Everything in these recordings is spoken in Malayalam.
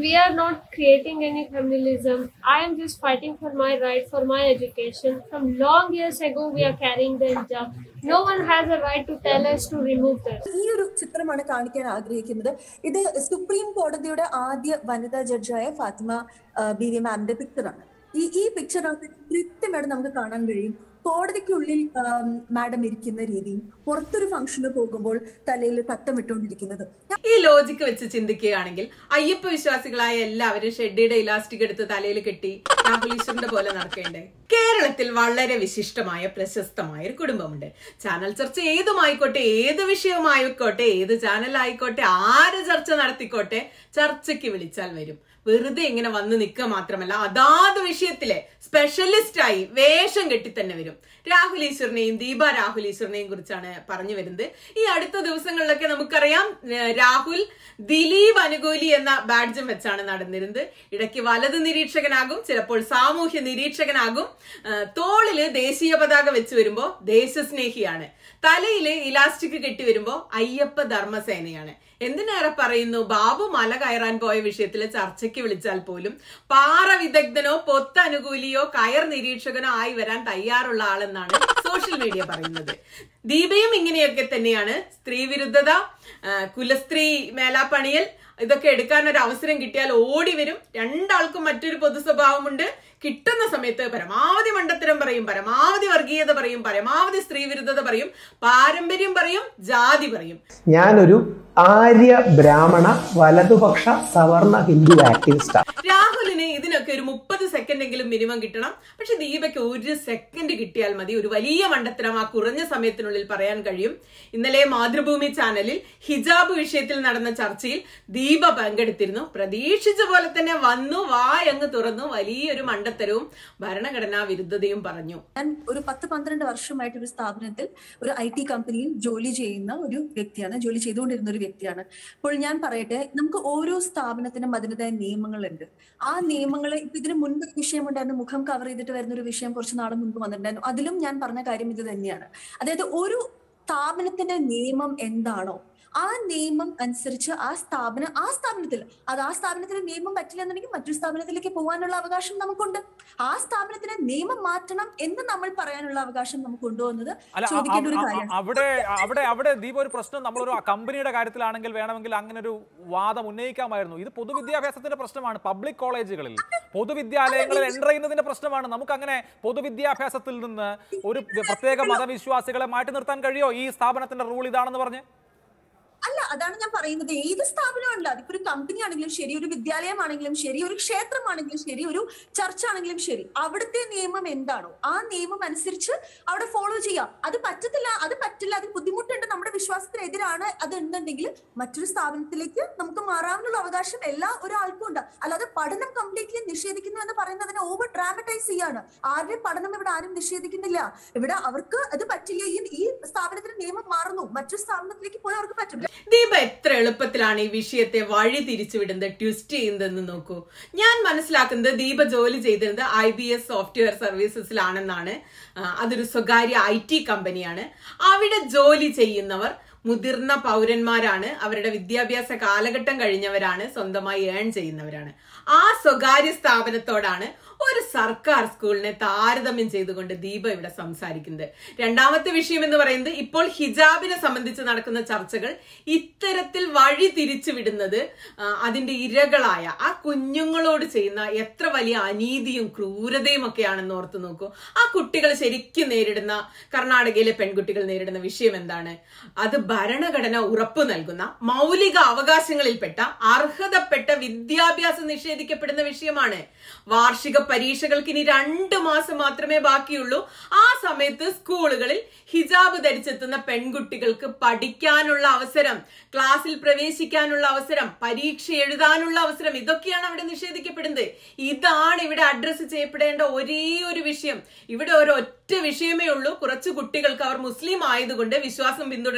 we are not creating any communalism. I am just fighting for my right, for my education. From long years ago, we are carrying the hijab. No one has a right to tell us to remove this. ഈ ഒരു ചിത്രമാണ് കാണിക്കാൻ ആഗ്രഹിക്കുന്നത് ഇത് സുപ്രീം കോടതിയുടെ ആദ്യ വനിതാ ജഡ്ജായ ഫാത്തിമ ആ, ബീവി മാമിന്റെ പിക്ചറാണ് ഈ ഈ പിക്ചറിനകത്ത് കൃത്യമായിട്ട് നമുക്ക് കാണാൻ കഴിയും കോടതിക്കുള്ളിൽ ആം, മാഡം ഇരിക്കുന്ന രീതിയും പുറത്തൊരു ഫംഗ്ഷന് പോകുമ്പോൾ തലയിൽ തട്ടമിട്ടുകൊണ്ടിരിക്കുന്നത് ഈ ലോജിക്ക് വെച്ച് ചിന്തിക്കുകയാണെങ്കിൽ അയ്യപ്പ വിശ്വാസികളായ എല്ലാവരും ഷെഡിയുടെ ഇലാസ്റ്റിക് എടുത്ത് തലയിൽ കെട്ടി രാഹുൽ ഈശ്വറിന്റെ പോലെ നടക്കേണ്ടേ കേരളത്തിൽ വളരെ വിശിഷ്ടമായ പ്രശസ്തമായ ഒരു കുടുംബമുണ്ട് ചാനൽ ചർച്ച ഏതുമായിക്കോട്ടെ ഏത് വിഷയവുമായിക്കോട്ടെ ഏത് ചാനലായിക്കോട്ടെ ആര് ചർച്ച നടത്തിക്കോട്ടെ ചർച്ചയ്ക്ക് വിളിച്ചാൽ വരും വെറുതെ ഇങ്ങനെ വന്ന് നിൽക്കുക മാത്രമല്ല അതാത് വിഷയത്തിലെ സ്പെഷ്യലിസ്റ്റായി വേഷം കെട്ടി തന്നെ വരും രാഹുൽ ഈശ്വറിനെയും ദീപ രാഹുൽ ഈശ്വറിനെയും കുറിച്ചാണ് പറഞ്ഞു വരുന്നത് ഈ അടുത്ത ദിവസങ്ങളിലൊക്കെ നമുക്കറിയാം ഏഹ് രാഹുൽ ദിലീപ് അനുകൂലി എന്ന ബാഡ്ജും വെച്ചാണ് നടന്നിരുന്നത് ഇടയ്ക്ക് വലത് നിരീക്ഷകനാകും ചിലപ്പോൾ സാമൂഹ്യ നിരീക്ഷകനാകും ഏഹ് തോളില് ദേശീയ പതാക വെച്ച് വരുമ്പോ ദേശസ്നേഹിയാണ് തലയില് ഇലാസ്റ്റിക് കെട്ടി വരുമ്പോ അയ്യപ്പ ധർമ്മസേനയാണ് എന്തിനേറെ പറയുന്നു ബാബു മല കയറാൻ പോയ വിഷയത്തിൽ ചർച്ചയ്ക്ക് വിളിച്ചാൽ പോലും പാറ വിദഗ്ധനോ പൊത്ത് അനുകൂലിയോ കയർ നിരീക്ഷകനോ ആയി വരാൻ തയ്യാറുള്ള ആളെന്നാണ് സോഷ്യൽ മീഡിയ പറയുന്നത് ദീപയും ഇങ്ങനെയൊക്കെ തന്നെയാണ് സ്ത്രീ വിരുദ്ധത ആ, കുലസ്ത്രീ മേലാപ്പണിയൽ ഇതൊക്കെ എടുക്കാൻ ഒരു അവസരം കിട്ടിയാൽ ഓടി വരും രണ്ടാൾക്കും മറ്റൊരു പൊതു സ്വഭാവമുണ്ട് കിട്ടുന്ന സമയത്ത് പരമാവധി മണ്ടത്തരം പറയും പരമാവധി വർഗീയത പറയും പരമാവധി സ്ത്രീ വിരുദ്ധത പറയും പാരമ്പര്യം പറയും ജാതി പറയും ഞാനൊരു ആര്യ ബ്രാഹ്മണ വലതുപക്ഷ സവർണ ഹിന്ദു ആക്ടിവിസ്റ്റാണ് രാഹുലിന് ഇതിനൊക്കെ ഒരു മുപ്പത് സെക്കൻഡ് എങ്കിലും മിനിമം കിട്ടണം പക്ഷെ ദീപയ്ക്ക് ഒരു സെക്കൻഡ് കിട്ടിയാൽ മതി ഒരു വലിയ മണ്ടത്തരം ആ കുറഞ്ഞ സമയത്തിനുള്ളിൽ പറയാൻ കഴിയും ഇന്നലെ മാതൃഭൂമി ചാനലിൽ ഹിജാബ് വിഷയത്തിൽ നടന്ന ചർച്ചയിൽ ദീപ പങ്കെടുത്തിരുന്നു പ്രതീക്ഷിച്ച പോലെ തന്നെ വന്നു വായങ്ങ് തുറന്നു വലിയൊരു മണ്ടത്തരവും ഭരണഘടനാ വിരുദ്ധതയും പറഞ്ഞു ഞാൻ ഒരു പത്ത് പന്ത്രണ്ട് വർഷമായിട്ട് ഒരു സ്ഥാപനത്തിൽ ഒരു ഐ ടി കമ്പനിയിൽ ജോലി ചെയ്യുന്ന ഒരു വ്യക്തിയാണ് ജോലി ചെയ്തുകൊണ്ടിരുന്ന ഒരു വ്യക്തിയാണ് അപ്പോൾ ഞാൻ പറയട്ടെ നമുക്ക് ഓരോ സ്ഥാപനത്തിനും അതിൻ്റെതായ നിയമങ്ങളുണ്ട് ആ നിയമങ്ങൾ ഇപ്പൊ ഇതിന് മുൻപ് ഒരു വിഷയം ഉണ്ടായിരുന്നു മുഖം കവർ ചെയ്തിട്ട് വരുന്ന ഒരു വിഷയം കുറച്ച് നാൾ മുൻപ് വന്നിട്ടുണ്ടായിരുന്നു അതിലും ഞാൻ പറഞ്ഞ കാര്യം ഇത് തന്നെയാണ് അതായത് ഒരു സ്ഥാപനത്തിന്റെ നിയമം എന്താണോ ആ നിയമം അനുസരിച്ച് ആ സ്ഥാപനം ആ സ്ഥാപനത്തിൽ അത് ആ സ്ഥാപനത്തിന് നിയമം പറ്റില്ല എന്നുണ്ടെങ്കിൽ മറ്റൊരു സ്ഥാപനത്തിലേക്ക് പോകാനുള്ള അവകാശം നമുക്കുണ്ട് ആ സ്ഥാപനത്തിന് നിയമം മാറ്റണം എന്ന് നമ്മൾ പറയാനുള്ള അവകാശം നമുക്ക് കൊണ്ടുവന്നത് അല്ല അ- ചോദിക്കേണ്ട ഒരു അ- അ- കാര്യമാണ് അവിടെ അവിടെ അവിടെ ദീപ ഒരു പ്രശ്നം നമ്മളൊരു കമ്പനിയുടെ കാര്യത്തിലാണെങ്കിൽ വേണമെങ്കിൽ അങ്ങനെ ഒരു വാദം ഉന്നയിക്കാമായിരുന്നു ഇത് പൊതുവിദ്യാഭ്യാസത്തിന്റെ പ്രശ്നമാണ് പബ്ലിക് കോളേജുകളിൽ പൊതുവിദ്യാലയങ്ങളിൽ എൻ്റർ ചെയ്യുന്നതിന്റെ പ്രശ്നമാണ് നമുക്ക് അങ്ങനെ പൊതുവിദ്യാഭ്യാസത്തിൽ നിന്ന് ഒരു പ്രത്യേക മതവിശ്വാസികളെ മാറ്റി നിർത്താൻ കഴിയോ ഈ സ്ഥാപനത്തിന്റെ റൂൾ ഇതാണെന്ന് പറഞ്ഞ് അല്ല അതാണ് ഞാൻ പറയുന്നത് ഏത് സ്ഥാപനമാണല്ലോ അതിപ്പോ ഒരു കമ്പനി ആണെങ്കിലും ശരി ഒരു വിദ്യാലയമാണെങ്കിലും ശരി ഒരു ക്ഷേത്രമാണെങ്കിലും ശരി ഒരു ചർച്ച ആണെങ്കിലും ശരി അവിടുത്തെ നിയമം എന്താണോ ആ നിയമം അനുസരിച്ച് അവിടെ ഫോളോ ചെയ്യാം അത് പറ്റത്തില്ല അത് പറ്റില്ല അത് ബുദ്ധിമുട്ടുണ്ട് നമ്മുടെ വിശ്വാസത്തിനെതിരാണ് അത് ഉണ്ടെങ്കിൽ മറ്റൊരു സ്ഥാപനത്തിലേക്ക് നമുക്ക് മാറാനുള്ള അവകാശം എല്ലാ ഒരാൾക്കും ഉണ്ട് അല്ലാതെ പഠനം കംപ്ലീറ്റ്ലി നിഷേധിക്കുന്നു എന്ന് പറയുന്നതിനെ ഓവർ ഡ്രാമറ്റൈസ് ചെയ്യാണ് ആരുടെ പഠനം ഇവിടെ ആരും നിഷേധിക്കുന്നില്ല ഇവിടെ അവർക്ക് അത് പറ്റില്ല ഈ ഈ സ്ഥാപനത്തിന് നിയമം മാറുന്നു മറ്റൊരു സ്ഥാപനത്തിലേക്ക് പോയാൽ അവർക്ക് പറ്റും ദീപ എത്ര എളുപ്പത്തിലാണ് ഈ വിഷയത്തെ വഴി തിരിച്ചുവിടുന്നത് ട്വിസ്റ്റ് ചെയ്യുന്നതെന്ന് നോക്കൂ ഞാൻ മനസ്സിലാക്കുന്നത് ദീപ ജോലി ചെയ്തിരുന്നത് ഐ ബി എസ് സോഫ്റ്റ്വെയർ സർവീസസിലാണെന്നാണ് ആ, അതൊരു സ്വകാര്യ ഐ ടി കമ്പനിയാണ് അവിടെ ജോലി ചെയ്യുന്നവർ മുതിർന്ന പൗരന്മാരാണ് അവരുടെ വിദ്യാഭ്യാസ കാലഘട്ടം കഴിഞ്ഞവരാണ് സ്വന്തമായി ഏൺ ചെയ്യുന്നവരാണ് ആ സ്വകാര്യ സ്ഥാപനത്തോടാണ് ഒരു സർക്കാർ സ്കൂളിനെ താരതമ്യം ചെയ്തുകൊണ്ട് ദീപ ഇവിടെ സംസാരിക്കുന്നത് രണ്ടാമത്തെ വിഷയം എന്ന് പറയുന്നത് ഇപ്പോൾ ഹിജാബിനെ സംബന്ധിച്ച് നടക്കുന്ന ചർച്ചകൾ ഇത്തരത്തിൽ വഴി തിരിച്ചു വിടുന്നത് ആ, അതിന്റെ ഇരകളായ ആ കുഞ്ഞുങ്ങളോട് ചെയ്യുന്ന എത്ര വലിയ അനീതിയും ക്രൂരതയും ഒക്കെയാണെന്ന് ഓർത്ത് നോക്കൂ ആ കുട്ടികൾ ശരിക്കും നേരിടുന്ന കർണാടകയിലെ പെൺകുട്ടികൾ നേരിടുന്ന വിഷയം എന്താണ് അത് ഭരണഘടന ഉറപ്പു നൽകുന്ന മൗലിക അവകാശങ്ങളിൽപ്പെട്ട അർഹതപ്പെട്ട വിദ്യാഭ്യാസം നിഷേധിക്കപ്പെടുന്ന വിഷയമാണ് വാർഷിക പരീക്ഷകൾക്ക് ഇനി രണ്ട് മാസം മാത്രമേ ബാക്കിയുള്ളൂ ആ സമയത്ത് സ്കൂളുകളിൽ ഹിജാബ് ധരിച്ചെത്തുന്ന പെൺകുട്ടികൾക്ക് പഠിക്കാനുള്ള അവസരം ക്ലാസ്സിൽ പ്രവേശിക്കാനുള്ള അവസരം പരീക്ഷ എഴുതാനുള്ള അവസരം ഇതൊക്കെയാണ് അവിടെ നിഷേധിക്കപ്പെടുന്നത് ഇതാണ് ഇവിടെ അഡ്രസ്സ് ചെയ്യപ്പെടേണ്ട ഒരേ ഒരു വിഷയം ഇവിടെ ഒരൊറ്റ വിഷയമേ ഉള്ളൂ കുറച്ച് കുട്ടികൾക്ക് അവർ മുസ്ലിം ആയതുകൊണ്ട് വിശ്വാസം പിന്തുടരുന്നതുകൊണ്ട്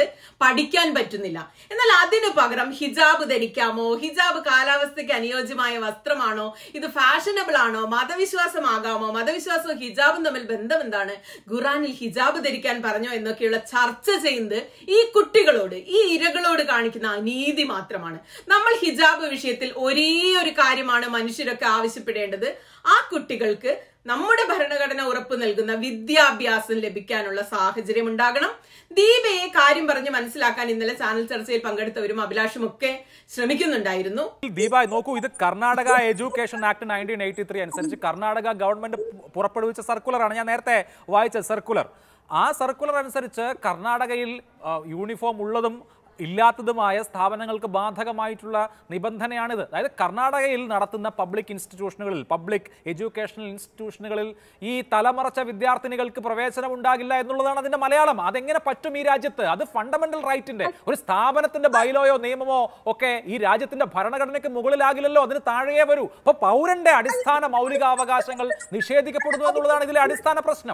പഠിക്കാൻ പറ്റുന്നില്ല എന്നാൽ അതിനു പകരം ഹിജാബ് ധരിക്കാമോ ഹിജാബ് കാലാവസ്ഥയ്ക്ക് അനുയോജ്യമായ വസ്ത്രമാണോ ഇത് ഫാഷനബിൾ ആണോ മതവിശ്വാസമാകാമോ മതവിശ്വാസവും ഹിജാബും തമ്മിൽ ബന്ധം എന്താണ് ഖുറാനിൽ ഹിജാബ് ധരിക്കാൻ പറഞ്ഞോ എന്നൊക്കെയുള്ള ചർച്ച ചെയ്യുന്നത് ഈ കുട്ടികളോട് ഈ ഇരകളോട് കാണിക്കുന്ന അനീതി മാത്രമാണ് നമ്മൾ ഹിജാബ് വിഷയത്തിൽ ഒരേ ഒരു കാര്യമാണ് മനുഷ്യരൊക്കെ ആവശ്യപ്പെടേണ്ടത് ആ കുട്ടികൾക്ക് നമ്മുടെ ഭരണഘടന ഉറപ്പു നൽകുന്ന വിദ്യാഭ്യാസം ലഭിക്കാനുള്ള സാഹചര്യം ഉണ്ടാകണം ദീപയെ കാര്യം പറഞ്ഞ് മനസ്സിലാക്കാൻ ഇന്നലെ ചാനൽ ചർച്ചയിൽ പങ്കെടുത്തവരും അഭിലാഷും ഒക്കെ ശ്രമിക്കുന്നുണ്ടായിരുന്നു ദീപായ് നോക്കൂ ഇത് Karnataka education act nineteen eighty three അനുസരിച്ച് കർണാടക ഗവൺമെന്റ് പുറപ്പെടുവിച്ച സർക്കുലറാണ് ഞാൻ നേരത്തെ വായിച്ച സർക്കുലർ ആ സർക്കുലർ അനുസരിച്ച് കർണാടകയിൽ ആ, യൂണിഫോം ഉള്ളതും ഇല്ലാത്തതുമായ സ്ഥാപനങ്ങൾക്ക് ബാധകമായിട്ടുള്ള നിബന്ധനയാണിത് അതായത് കർണാടകയിൽ നടത്തുന്ന പബ്ലിക് ഇൻസ്റ്റിറ്റ്യൂഷനുകളിൽ പബ്ലിക് എഡ്യൂക്കേഷണൽ ഇൻസ്റ്റിറ്റ്യൂഷനുകളിൽ ഈ തലമറച്ച വിദ്യാർത്ഥിനികൾക്ക് പ്രവേശനം ഉണ്ടാകില്ല എന്നുള്ളതാണ് അതിന്റെ മലയാളം അതെങ്ങനെ പറ്റും ഈ രാജ്യത്ത് അത് ഫണ്ടമെന്റൽ റൈറ്റിന്റെ ഒരു സ്ഥാപനത്തിന്റെ ബൈലോയോ നിയമമോ ഒക്കെ ഈ രാജ്യത്തിന്റെ ഭരണഘടനയ്ക്ക് മുകളിലാകില്ലല്ലോ അതിന് താഴെയേ വരൂ അപ്പൊ പൗരന്റെ അടിസ്ഥാന മൗലികാവകാശങ്ങൾ നിഷേധിക്കപ്പെടുന്നു എന്നുള്ളതാണ് ഇതിലെ അടിസ്ഥാന പ്രശ്നം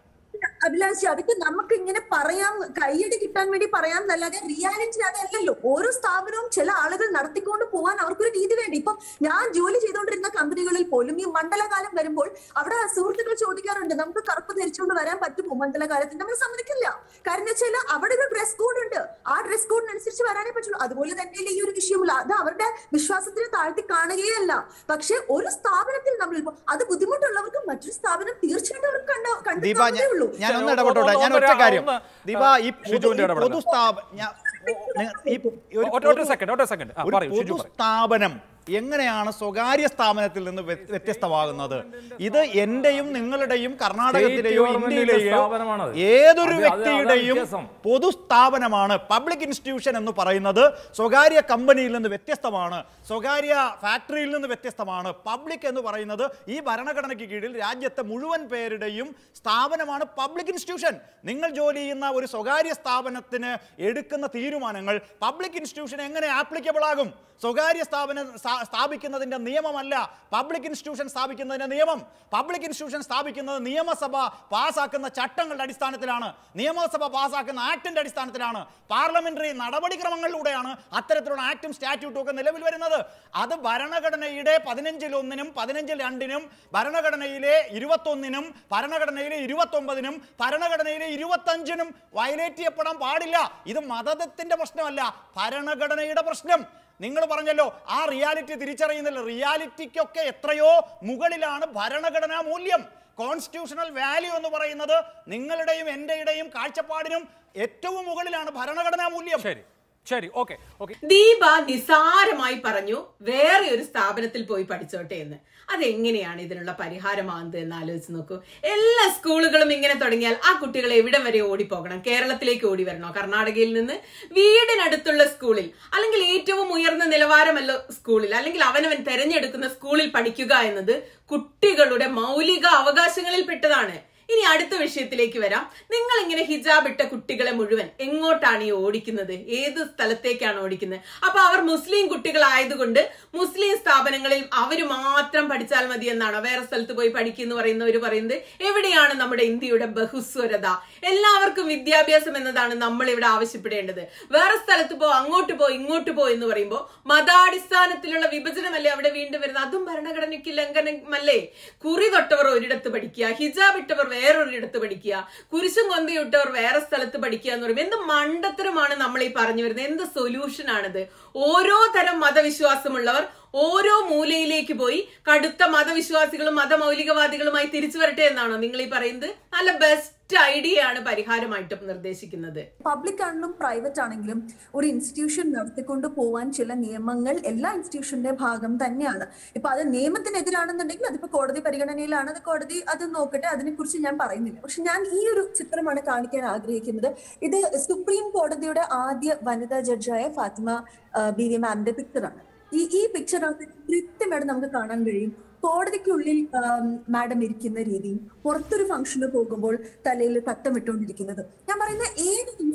അഭിലാഷി അതൊക്കെ നമുക്ക് ഇങ്ങനെ പറയാം കൈയടി കിട്ടാൻ വേണ്ടി പറയാം എന്നല്ലാതെ റിയാലിറ്റി അതല്ലല്ലോ ഓരോ സ്ഥാപനവും ചില ആളുകൾ നടത്തിക്കൊണ്ട് പോകാൻ അവർക്കൊരു രീതി വേണ്ടി ഇപ്പം ഞാൻ ജോലി ചെയ്തുകൊണ്ടിരുന്ന കമ്പനികളിൽ പോലും ഈ മണ്ഡലകാലം വരുമ്പോൾ അവിടെ സുഹൃത്തുക്കൾ ചോദിക്കാറുണ്ട് നമുക്ക് കറുപ്പ് ധരിച്ചുകൊണ്ട് വരാൻ പറ്റുമോ മണ്ഡലകാലത്തിന് നമ്മൾ സമ്മതിക്കില്ല കാരണം വെച്ചാൽ അവിടെ ഒരു ഡ്രസ് കോഡ് ഉണ്ട് ആ ഡ്രസ് കോഡിനനുസരിച്ച് വരാനേ പറ്റുള്ളൂ അതുപോലെ തന്നെയല്ലേ ഈ ഒരു വിഷയമില്ല അത് അവരുടെ വിശ്വാസത്തിന് താഴ്ത്തി കാണുകയല്ല പക്ഷെ ഒരു സ്ഥാപനത്തിൽ നമ്മൾ ഇപ്പൊ അത് ബുദ്ധിമുട്ടുള്ളവർക്ക് മറ്റൊരു സ്ഥാപനം തീർച്ചയായിട്ടും അവർക്ക് കണ്ട ദീപ കണ്ടെത്താവുന്നതേ ഞാൻ ഉള്ളൂ ഞാൻ ഒന്ന് ഒന്ന് ഇടപെട്ടോട്ടെ ഞാൻ ഒറ്റ ഒന്ന് കാര്യം ഒന്ന് ദീപ ഈ ഷിജുവിന്റെ പൊതു- ഈ ഇടപെടൽ. പൊതുസ്ഥാപ ഞാൻ- നി- ഈ ഒരു ഒറ്റ- ഒറ്റ സെക്കൻഡ് ഒറ്റ സെക്കൻഡ് ഒരു പറയൂ ഷിജു പറയൂ പൊതുസ്ഥാപനം എങ്ങനെയാണ് സ്വകാര്യ സ്ഥാപനത്തിൽ നിന്ന് വ്യ- വ്യത്യസ്തമാകുന്നത് ഇത് എന്റെയും നിങ്ങളുടെയും കർണാടകത്തിലെയോ State government ന്റെ ഇന്ത്യയിലെയോ സ്ഥാപനമാണത്. ഏതൊരു അത് അത് വ്യക്തിയുടെയും അതാണ് വ്യത്യാസം. പൊതുസ്ഥാപനമാണ് പബ്ലിക് ഇൻസ്റ്റിറ്റ്യൂഷൻ എന്ന് പറയുന്നത് സ്വകാര്യ കമ്പനിയിൽ നിന്ന് വ്യത്യസ്തമാണ് സ്വകാര്യ ഫാക്ടറിയിൽ നിന്ന് വ്യത്യസ്തമാണ് പബ്ലിക് എന്ന് പറയുന്നത് ഈ ഭരണഘടനയ്ക്ക് കീഴിൽ രാജ്യത്തെ മുഴുവൻ പേരുടെയും സ്ഥാപനമാണ് പബ്ലിക് ഇൻസ്റ്റിറ്റ്യൂഷൻ നിങ്ങൾ ജോലി ചെയ്യുന്ന ഒരു സ്വകാര്യ സ്ഥാപനത്തിന് എടുക്കുന്ന തീരുമാനങ്ങൾ പബ്ലിക് ഇൻസ്റ്റിറ്റ്യൂഷൻ എങ്ങനെ ആപ്ലിക്കബിൾ ആകും സ്വകാര്യ സ്ഥാപനം സ്ഥാ- സ്ഥാപിക്കുന്നതിന്റെ നിയമമല്ല പബ്ലിക് ഇൻസ്റ്റിറ്റ്യൂഷൻ സ്ഥാപിക്കുന്നതിന്റെ നിയമം പബ്ലിക് ഇൻസ്റ്റിറ്റ്യൂഷൻ സ്ഥാപിക്കുന്നത് നിയമസഭ പാസാക്കുന്ന ചട്ടങ്ങളുടെ അടിസ്ഥാനത്തിലാണ് നിയമസഭ പാസാക്കുന്ന ആക്ടിന്റെ അടിസ്ഥാനത്തിലാണ് പാർലമെന്ററി നടപടിക്രമങ്ങളിലൂടെയാണ് അത്തരത്തിലുള്ള ആക്ടും സ്റ്റാറ്റ്യൂട്ടും ഒക്കെ നിലവിൽ വരുന്നത് അത് ഭരണഘടനയുടെ പതിനഞ്ചിൽ ഒന്നിനും പതിനഞ്ചിൽ രണ്ടിനും ഭരണഘടനയിലെ ഇരുപത്തൊന്നിനും ഭരണഘടനയിലെ ഇരുപത്തൊമ്പതിനും ഭരണഘടനയിലെ ഇരുപത്തഞ്ചിനും വയലേറ്റ് ചെയ്യപ്പെടാൻ പാടില്ല ഇത് മതത്തിന്റെ പ്രശ്നമല്ല ഭരണഘടനയുടെ പ്രശ്നം നിങ്ങൾ പറഞ്ഞല്ലോ ആ റിയാലിറ്റി തിരിച്ചറിയുന്നില്ല റിയാലിറ്റിക്കൊക്കെ എത്രയോ മുകളിലാണ് ഭരണഘടനാ മൂല്യം കോൺസ്റ്റിറ്റ്യൂഷണൽ വാല്യൂ എന്ന് പറയുന്നത് നിങ്ങളുടെയും എന്റെയുടെയും കാഴ്ചപ്പാടിനും ഏറ്റവും മുകളിലാണ് ഭരണഘടനാ മൂല്യം ശരി ശരി ഓക്കെ ഓക്കെ ദീപ നിസാരമായി പറഞ്ഞു വേറെ ഒരു സ്ഥാപനത്തിൽ പോയി പഠിച്ചോട്ടെ എന്ന് അതെങ്ങനെയാണ് ഇതിനുള്ള പരിഹാരമാകുന്നത് എന്ന് ആലോചിച്ച് നോക്കൂ എല്ലാ സ്കൂളുകളും ഇങ്ങനെ തുടങ്ങിയാൽ ആ കുട്ടികൾ എവിടെ വരെ ഓടിപ്പോകണം കേരളത്തിലേക്ക് ഓടി വരണോ കർണാടകയിൽ നിന്ന് വീടിനടുത്തുള്ള സ്കൂളിൽ അല്ലെങ്കിൽ ഏറ്റവും ഉയർന്ന നിലവാരമല്ല സ്കൂളിൽ അല്ലെങ്കിൽ അവനവൻ തെരഞ്ഞെടുക്കുന്ന സ്കൂളിൽ പഠിക്കുക എന്നത് കുട്ടികളുടെ മൗലിക അവകാശങ്ങളിൽ പെട്ടതാണ് ഇനി അടുത്ത വിഷയത്തിലേക്ക് വരാം നിങ്ങൾ ഇങ്ങനെ ഹിജാബ് ഇട്ട കുട്ടികളെ മുഴുവൻ എങ്ങോട്ടാണ് ഈ ഓടിക്കുന്നത് ഏത് സ്ഥലത്തേക്കാണ് ഓടിക്കുന്നത് അപ്പൊ അവർ മുസ്ലിം കുട്ടികളായതുകൊണ്ട് മുസ്ലിം സ്ഥാപനങ്ങളിൽ അവർ മാത്രം പഠിച്ചാൽ മതി എന്നാണോ വേറെ സ്ഥലത്ത് പോയി പഠിക്കുന്നു പറയുന്നവർ പറയുന്നത് എവിടെയാണ് നമ്മുടെ ഇന്ത്യയുടെ ബഹുസ്വരത എല്ലാവർക്കും വിദ്യാഭ്യാസം എന്നതാണ് നമ്മൾ ഇവിടെ ആവശ്യപ്പെടേണ്ടത് വേറെ സ്ഥലത്ത് പോ അങ്ങോട്ട് പോ ഇങ്ങോട്ട് പോ എന്ന് പറയുമ്പോൾ മതാടിസ്ഥാനത്തിലുള്ള വിഭജനമല്ലേ അവിടെ വീണ്ടും വരുന്നത് അതും ഭരണഘടനയ്ക്ക് ലംഘനമല്ലേ കുറി തൊട്ടവർ ഒരിടത്ത് പഠിക്കുക ഹിജാബ് ഇട്ടവർ വേറൊരിടത്ത് പഠിക്കുക കുരിശും കൊന്തയിട്ടവർ വേറെ സ്ഥലത്ത് പഠിക്കുക എന്ന് പറയുമ്പോൾ എന്ത് മണ്ടത്തരമാണ് നമ്മൾ ഈ പറഞ്ഞു വരുന്നത് എന്ത് സൊല്യൂഷൻ ആണിത് ഓരോ തരം മതവിശ്വാസമുള്ളവർ ഓരോ മൂലയിലേക്ക് പോയി കടുത്ത മതവിശ്വാസികളും മതമൗലികവാദികളുമായി തിരിച്ചു വരട്ടെ എന്നാണോ നിങ്ങൾ ഈ പറയുന്നത് നല്ല ബെസ്റ്റ് ഐഡിയ ആണ് പരിഹാരമായിട്ട് നിർദ്ദേശിക്കുന്നത് പബ്ലിക് ആണെങ്കിലും പ്രൈവറ്റ് ആണെങ്കിലും ഒരു ഇൻസ്റ്റിറ്റ്യൂഷൻ നടത്തിക്കൊണ്ട് പോവാൻ ചില നിയമങ്ങൾ എല്ലാ ഇൻസ്റ്റിറ്റ്യൂഷന്റെ ഭാഗം തന്നെയാണ് ഇപ്പൊ അത് നിയമത്തിനെതിരാണെന്നുണ്ടെങ്കിൽ അതിപ്പോ കോടതി പരിഗണനയിലാണ് അത് കോടതി അത് നോക്കട്ടെ അതിനെക്കുറിച്ച് ഞാൻ പറയുന്നില്ല പക്ഷെ ഞാൻ ഈ ഒരു ചിത്രമാണ് കാണിക്കാൻ ആഗ്രഹിക്കുന്നത് ഇത് സുപ്രീം കോടതിയുടെ ആദ്യ വനിതാ ജഡ്ജായ ഫാത്തിമ ആ, ബി വി മാമിന്റെ പിക്ചറാണ് ഈ ഈ പിക്ചറിനകത്ത് കൃത്യമായിട്ട് നമുക്ക് കാണാൻ കഴിയും കോടതിക്കുള്ളിൽ മാഡം ഇരിക്കുന്ന രീതിയും പുറത്തൊരു ഫംഗ്ഷന് പോകുമ്പോൾ തലയിൽ തട്ടം ഇട്ടുകൊണ്ടിരിക്കുന്നത് ഞാൻ പറയുന്ന ഏത് ഇൻസ്റ്റിറ്റ്യൂഷൻ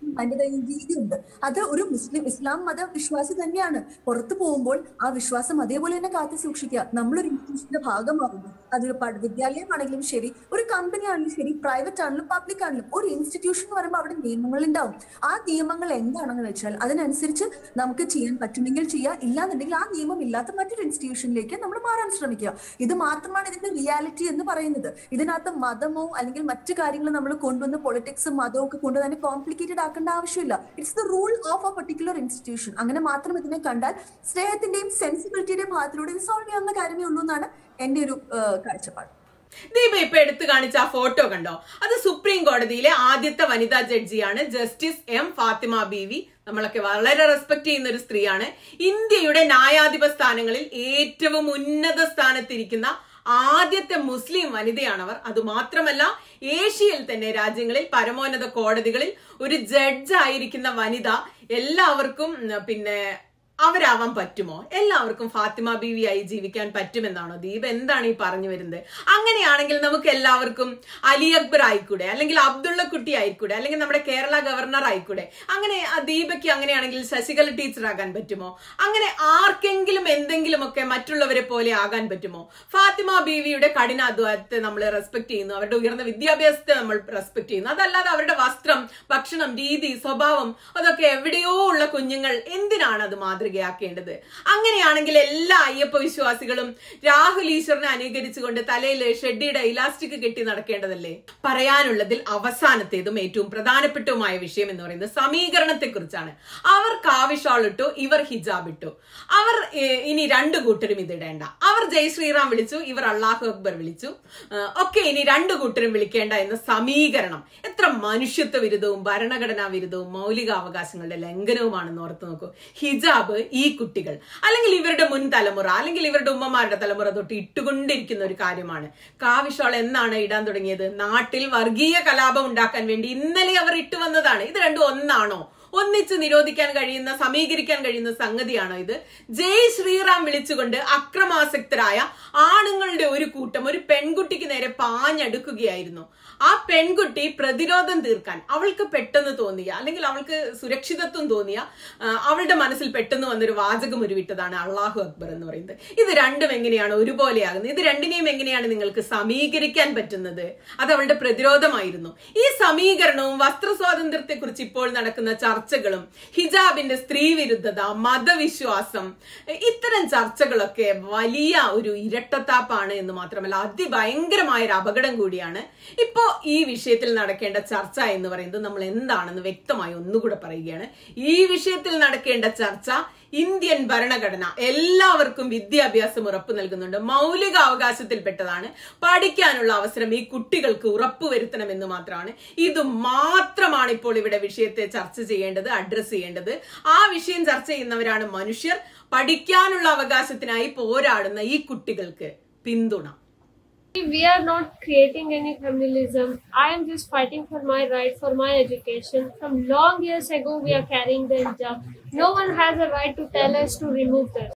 അതിൻ്റെതായ രീതിയുണ്ട് അത് ഒരു മുസ്ലിം ഇസ്ലാം മത വിശ്വാസി തന്നെയാണ് പുറത്തു പോകുമ്പോൾ ആ വിശ്വാസം അതേപോലെ തന്നെ കാത്തു സൂക്ഷിക്കുക നമ്മളൊരു ഇൻസ്റ്റിറ്റ്യൂഷന്റെ ഭാഗമാകുന്നു അതൊരു പഠ വിദ്യാലയമാണെങ്കിലും ശരി ഒരു കമ്പനി ആണെങ്കിലും ശരി പ്രൈവറ്റ് ആണെങ്കിലും പബ്ലിക് ആണെങ്കിലും ഒരു ഇൻസ്റ്റിറ്റ്യൂഷൻ എന്ന് പറയുമ്പോൾ അവിടെ നിയമങ്ങൾ ഉണ്ടാവും ആ നിയമങ്ങൾ എന്താണെന്ന് വെച്ചാൽ അതിനനുസരിച്ച് നമുക്ക് ചെയ്യാൻ പറ്റുമെങ്കിൽ ചെയ്യുക ഇല്ലാന്നുണ്ടെങ്കിൽ ആ നിയമം ഇല്ലാത്ത മറ്റൊരു ഇൻസ്റ്റിറ്റ്യൂഷനിലേക്ക് നമ്മൾ മാറാൻ ശ്രമിക്കുക ഇത് മാത്രമാണ് ഇതിന്റെ റിയാലിറ്റി എന്ന് പറയുന്നത് ഇതിനകത്ത് മതമോ അല്ലെങ്കിൽ മറ്റു കാര്യങ്ങൾ നമ്മൾ കൊണ്ടുവന്ന് പൊളിറ്റിക്സും മതവും ഒക്കെ കൊണ്ട് തന്നെ കോംപ്ലിക്കേറ്റഡ് ആക്കേണ്ട ആവശ്യമില്ല it's the rule of a particular institution അങ്ങനെ മാത്രം ഇതിനെ കണ്ടാൽ സ്നേഹത്തിന്റെയും സെൻസിബിലിറ്റിയുടെയും ഭാഗത്തിലൂടെ ഇത് സോൾവ് ചെയ്യാവുന്ന കാര്യമേ ഉള്ളൂ എന്നാണ് എന്റെ ഒരു ആ, കാഴ്ചപ്പാട് ദീപ ഇപ്പൊ എടുത്തു കാണിച്ച ആ ഫോട്ടോ കണ്ടോ അത് സുപ്രീം കോടതിയിലെ ആദ്യത്തെ വനിതാ ജഡ്ജിയാണ് ജസ്റ്റിസ് എം ഫാത്തിമ ബീവി നമ്മളൊക്കെ വളരെ റെസ്പെക്ട് ചെയ്യുന്ന ഒരു സ്ത്രീയാണ് ഇന്ത്യയുടെ ന്യായാധിപ സ്ഥാനങ്ങളിൽ ഏറ്റവും ഉന്നത സ്ഥാനത്തിരിക്കുന്ന ആദ്യത്തെ മുസ്ലിം വനിതയാണവർ അതുമാത്രമല്ല ഏഷ്യയിൽ തന്നെ രാജ്യങ്ങളിൽ പരമോന്നത കോടതികളിൽ ഒരു ജഡ്ജായിരിക്കുന്ന വനിത എല്ലാവർക്കും ഉം, പിന്നെ അവരാവാൻ പറ്റുമോ എല്ലാവർക്കും ഫാത്തിമ ബീവി ആയി ജീവിക്കാൻ പറ്റുമെന്നാണോ ദീപ എന്താണ് ഈ പറഞ്ഞു വരുന്നത് അങ്ങനെയാണെങ്കിൽ നമുക്ക് എല്ലാവർക്കും അലി അക്ബർ ആയിക്കൂടെ അല്ലെങ്കിൽ അബ്ദുള്ള കുട്ടി ആയിക്കൂടെ അല്ലെങ്കിൽ നമ്മുടെ കേരള ഗവർണർ ആയിക്കൂടെ അങ്ങനെ ആ ദീപയ്ക്ക് അങ്ങനെയാണെങ്കിൽ ശശികല ടീച്ചർ ആകാൻ പറ്റുമോ അങ്ങനെ ആർക്കെങ്കിലും എന്തെങ്കിലുമൊക്കെ മറ്റുള്ളവരെ പോലെ ആകാൻ പറ്റുമോ ഫാത്തിമ ബീവിയുടെ കഠിനാധ്വാനത്തെ നമ്മൾ റെസ്പെക്ട് ചെയ്യുന്നു അവരുടെ ഉയർന്ന വിദ്യാഭ്യാസത്തെ നമ്മൾ റെസ്പെക്ട് ചെയ്യുന്നു അതല്ലാതെ അവരുടെ വസ്ത്രം ഭക്ഷണം രീതി സ്വഭാവം അതൊക്കെ എവിടെയോ ഉള്ള കുഞ്ഞുങ്ങൾ എന്തിനാണ് അത് മാതൃകയാക്കേണ്ടത് അങ്ങനെയാണെങ്കിൽ എല്ലാ അയ്യപ്പ വിശ്വാസികളും രാഹുൽ ഈശ്വറിനെ അനുകരിച്ചുകൊണ്ട് തലയിൽ ഷെഡിയുടെ ഇലാസ്റ്റിക് കെട്ടി നടക്കേണ്ടതല്ലേ പറയാനുള്ളതിൽ അവസാനത്തേതും ഏറ്റവും പ്രധാനപ്പെട്ടതുമായ വിഷയം എന്ന് പറയുന്നത് സമീകരണത്തെ കുറിച്ചാണ് അവർ കാവിഷാൾ ഇട്ടു ഇവർ ഹിജാബ് ഇട്ടു അവർ ഏഹ്, ഇനി രണ്ടു കൂട്ടരും ഇതിടേണ്ട അവർ ജയ് ശ്രീറാം വിളിച്ചു ഇവർ അള്ളാഹു അക്ബർ വിളിച്ചു ഏഹ്, ഒക്കെ ഇനി രണ്ടു കൂട്ടരും വിളിക്കേണ്ട എന്ന സമീകരണം എത്ര മനുഷ്യത്വ വിരുദ്ധവും ഭരണഘടനാ വിരുദ്ധവും മൗലികാവകാശങ്ങളുടെ ലംഘനവുമാണെന്ന് ഓർത്ത് നോക്കൂ ഹിജാബ് ഈ കുട്ടികൾ അല്ലെങ്കിൽ ഇവരുടെ മുൻ തലമുറ അല്ലെങ്കിൽ ഇവരുടെ ഉമ്മമാരുടെ തലമുറ തൊട്ട് ഇട്ടുകൊണ്ടിരിക്കുന്ന ഒരു കാര്യമാണ് കാവിഷോൾ എന്നാണ് ഇടാൻ തുടങ്ങിയത് നാട്ടിൽ വർഗീയ കലാപം ഉണ്ടാക്കാൻ വേണ്ടി ഇന്നലെ അവർ ഇട്ടുവന്നതാണ് ഇത് രണ്ടും ഒന്നാണോ ഒന്നിച്ച് നിരോധിക്കാൻ കഴിയുന്ന സമീകരിക്കാൻ കഴിയുന്ന സംഗതിയാണോ ഇത് ജയ് ശ്രീറാം വിളിച്ചുകൊണ്ട് അക്രമാസക്തരായ ആണുങ്ങളുടെ ഒരു കൂട്ടം ഒരു പെൺകുട്ടിക്ക് നേരെ പാഞ്ഞടുക്കുകയായിരുന്നു ആ പെൺകുട്ടി പ്രതിരോധം തീർക്കാൻ അവൾക്ക് പെട്ടെന്ന് തോന്നിയ അല്ലെങ്കിൽ അവൾക്ക് സുരക്ഷിതത്വം തോന്നിയ ആ, അവളുടെ മനസ്സിൽ പെട്ടെന്ന് വന്നൊരു വാചകം ഉരുവിട്ടതാണ് അള്ളാഹു അക്ബർ എന്ന് പറയുന്നത് ഇത് രണ്ടും എങ്ങനെയാണ് ഒരുപോലെയാകുന്നത് ഇത് രണ്ടിനെയും എങ്ങനെയാണ് നിങ്ങൾക്ക് സമീകരിക്കാൻ പറ്റുന്നത് അത് അവളുടെ പ്രതിരോധമായിരുന്നു ഈ സമീകരണവും വസ്ത്ര സ്വാതന്ത്ര്യത്തെ കുറിച്ച് ഇപ്പോൾ നടക്കുന്ന ചർച്ചകളും ഹിജാബിന്റെ സ്ത്രീ വിരുദ്ധത മതവിശ്വാസം ഇത്തരം ചർച്ചകളൊക്കെ വലിയ ഒരു ഇരട്ടത്താപ്പാണ് എന്ന് മാത്രമല്ല അതിഭയങ്കരമായ ഒരു അപകടം കൂടിയാണ് ഇപ്പോ ഈ വിഷയത്തിൽ നടക്കേണ്ട ചർച്ച എന്ന് പറയുന്നത് നമ്മൾ എന്താണെന്ന് വ്യക്തമായി ഒന്നുകൂടെ പറയുകയാണ് ഈ വിഷയത്തിൽ നടക്കേണ്ട ചർച്ച ഇന്ത്യൻ ഭരണഘടന എല്ലാവർക്കും വിദ്യാഭ്യാസം ഉറപ്പു നൽകുന്നുണ്ട് മൗലിക അവകാശത്തിൽപ്പെട്ടതാണ് പഠിക്കാനുള്ള അവസരം ഈ കുട്ടികൾക്ക് ഉറപ്പുവരുത്തണമെന്ന് മാത്രമാണ് ഇത് മാത്രമാണ് ഇപ്പോൾ ഇവിടെ വിഷയത്തെ ചർച്ച ചെയ്യേണ്ടത് അഡ്രസ് ചെയ്യേണ്ടത് ആ വിഷയം ചർച്ച ചെയ്യുന്നവരാണ് മനുഷ്യർ പഠിക്കാനുള്ള അവകാശത്തിനായി പോരാടുന്ന ഈ കുട്ടികൾക്ക് പിന്തുണ We are not creating any communalism. I am just fighting for my right, for my education. From long years ago, we are carrying the hijab. No one has a right to tell us to remove this.